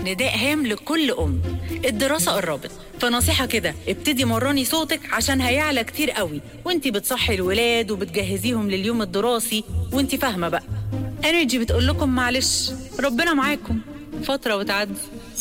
نداء هام لكل أم الدراسة قربت فنصيحة كده ابتدي مرني صوتك عشان هيعلى كتير قوي وانتي بتصحي الولاد وبتجهزيهم لليوم الدراسي وانتي فاهمة بقى انرجي بتقول لكم معلش ربنا معاكم فترة وتعدي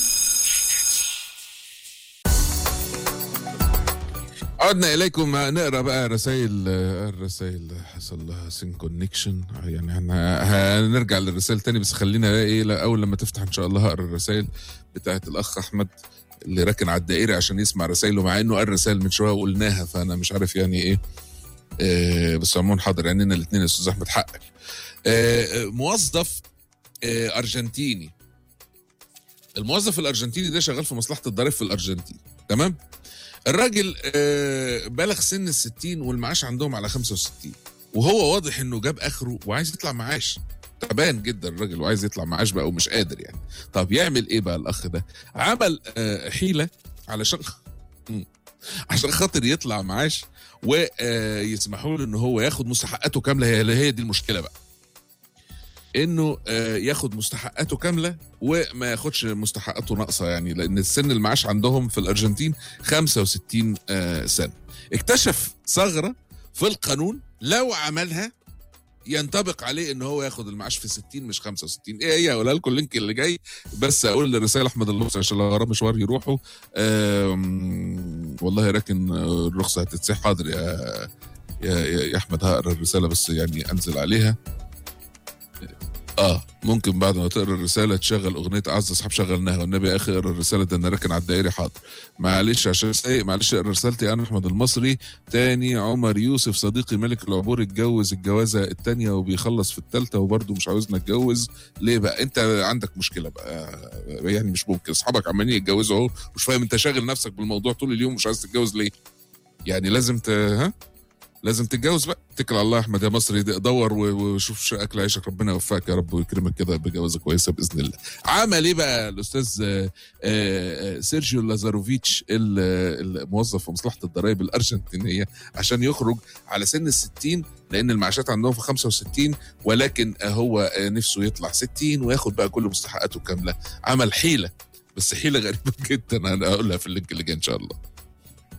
عدنا اليكم نقرا بقى رسائل الرسائل حصل لها سين كونكشن يعني هن- هنرجع للرسائل تاني بس خلينا بقى ايه لا، اول لما تفتح ان شاء الله هقرا الرسائل بتاعت الاخ احمد اللي راكن على الدائري عشان يسمع رسائله مع انه قال رسائل من شويه وقلناها فانا مش عارف يعني ايه آه بس عموما حاضر عينينا الاثنين يا استاذ احمد حقك آه آه، موظف آه ارجنتيني الموظف الارجنتيني ده شغال في مصلحه الضرائب في الارجنتين تمام الراجل آه، بلغ سن الستين والمعاش عندهم على 65 وهو واضح انه جاب اخره وعايز يطلع معاش تعبان جدا الراجل وعايز يطلع معاش بقى ومش قادر يعني طب يعمل ايه بقى الاخ ده عمل آه، حيله علشان مم. عشان خاطر يطلع معاش ويسمحوا له ان هو ياخد مستحقاته كامله هي هي دي المشكله بقى انه آه، ياخد مستحقاته كامله وما ياخدش مستحقاته ناقصه يعني لان السن المعاش عندهم في الارجنتين 65 آه، سنه اكتشف ثغره في القانون لو عملها ينطبق عليه ان هو ياخد المعاش في 60 مش 65 ايه هي هقولها لكم اللينك اللي جاي بس اقول لرسائل احمد اللوصي عشان لو وراه مشوار يروحوا آم، والله راكن آه، الرخصه هتتسح حاضر يا يا, يا يا احمد هقرا الرساله بس يعني انزل عليها اه ممكن بعد ما تقرا الرساله تشغل اغنيه اعز اصحاب شغلناها والنبي يا اخي اقرا الرساله ده انا راكن على الدائري حاضر معلش عشان سايق معلش اقرا رسالتي انا احمد المصري تاني عمر يوسف صديقي ملك العبور اتجوز الجوازه التانيه وبيخلص في التالته وبرضه مش عاوزنا اتجوز ليه بقى انت عندك مشكله بقى يعني مش ممكن اصحابك عمالين يتجوزوا اهو مش فاهم انت شاغل نفسك بالموضوع طول اليوم مش عايز تتجوز ليه يعني لازم ت... ها لازم تتجوز بقى اتكل على الله يا احمد يا مصري دور و- وشوف شو اكل عيشك ربنا يوفقك يا رب ويكرمك كده بجوازه كويسه باذن الله. عمل ايه بقى الاستاذ آه، آه، سيرجيو لازاروفيتش ال- الموظف في مصلحه الضرائب الارجنتينيه عشان يخرج على سن ال 60 لان المعاشات عندهم في 65 ولكن هو آه، نفسه يطلع 60 وياخد بقى كل مستحقاته كامله. عمل حيله بس حيله غريبه جدا انا هقولها في اللينك اللي جاي ان شاء الله.